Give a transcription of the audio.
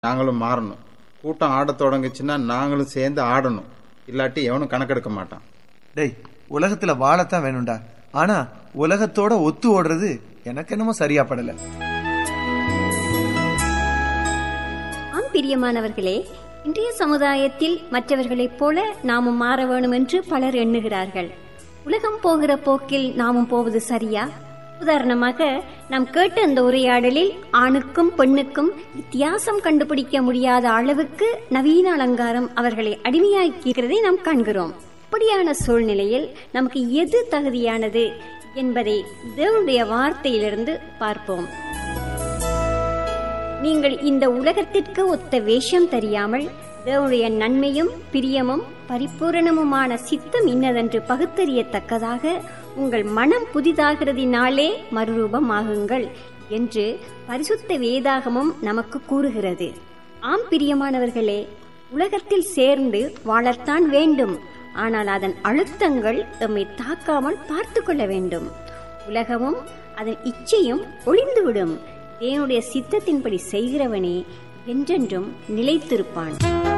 நாங்களும் மாறணும் கூட்டம் ஆடத் தொடங்குச்சுன்னா நாங்களும் சேர்ந்து ஆடணும் இல்லாட்டி எவனும் கணக்கெடுக்க மாட்டான் டேய் உலகத்துல வாழத்தான் வேணும்டா ஆனா உலகத்தோட ஒத்து ஓடுறது எனக்கு என்னமோ சரியா படல ஆம் பிரியமானவர்களே இன்றைய சமுதாயத்தில் மற்றவர்களைப் போல நாமும் மாற வேணும் என்று பலர் எண்ணுகிறார்கள் உலகம் போகிற போக்கில் நாமும் போவது சரியா உதாரணமாக நாம் கேட்ட இந்த உரையாடலில் ஆணுக்கும் பெண்ணுக்கும் வித்தியாசம் கண்டுபிடிக்க முடியாத அளவுக்கு நவீன அலங்காரம் அவர்களை அடிமையாக்கிறதை நாம் காண்கிறோம் அப்படியான சூழ்நிலையில் நமக்கு எது தகுதியானது என்பதை தேவனுடைய வார்த்தையிலிருந்து பார்ப்போம் நீங்கள் இந்த உலகத்திற்கு ஒத்த வேஷம் தெரியாமல் தேவனுடைய நன்மையும் பிரியமும் பரிபூரணமுமான சித்தம் இன்னதென்று பகுத்தறியத்தக்கதாக உங்கள் மனம் புதிதாகிறதினாலே மறுரூபமாகுங்கள் என்று பரிசுத்த வேதாகமும் நமக்கு கூறுகிறது ஆம் பிரியமானவர்களே உலகத்தில் சேர்ந்து வாழத்தான் வேண்டும் ஆனால் அதன் அழுத்தங்கள் எம்மை தாக்காமல் பார்த்து கொள்ள வேண்டும் உலகமும் அதன் இச்சையும் ஒளிந்துவிடும் தேவனுடைய சித்தத்தின்படி செய்கிறவனே என்றென்றும் நிலைத்திருப்பான்